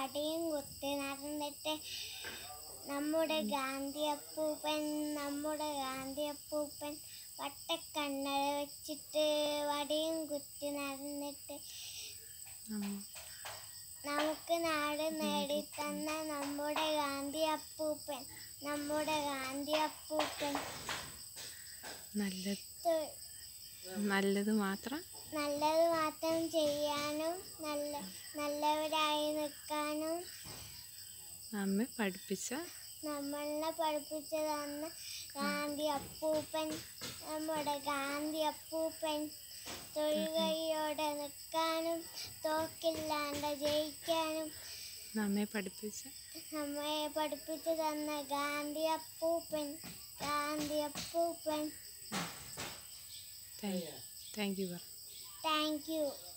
വടിയും കുത്തി നടന്നിട്ട് നമ്മുടെ ഗാന്ധി അപ്പൂപ്പൻ നമ്മുടെ ഗാന്ധി അപ്പൂപ്പൻ വട്ടക്കണ്ണട വെച്ചിട്ട് വടിയും കുത്തി നടന്നിട്ട് നമ്മ- നമുക്ക് നാട് നേടിത്തന്ന നമ്മുടെ ഗാന്ധി അപ്പൂപ്പൻ നമ്മുടെ ഗാന്ധി അപ്പൂപ്പൻ നല്ല തൊ- നല്ലത് മാത്രം നല്ലത് മാത്രം ചെയ്യാനും നല്ല നല്ലവരായി നിൽക്കാനും നമ്മെ പഠിപ്പിച്ച നമ്മളെ പഠിപ്പിച്ചു തന്ന ഗാന്ധി അപ്പൂപ്പൻ നമ്മുടെ ഗാന്ധി അപ്പൂപ്പൻ തൊഴികയോടെ നിൽക്കാനും തോക്കില്ലാണ്ട് ജയിക്കാനും നമ്മെ പഠിപ്പിച്ച നമ്മെ പഠിപ്പിച്ചു തന്ന ഗാന്ധി അപ്പൂപ്പൻ ഗാന്ധി അപ്പൂപ്പൻ താങ്ക് താങ്ക് യു പറ താങ്ക് യു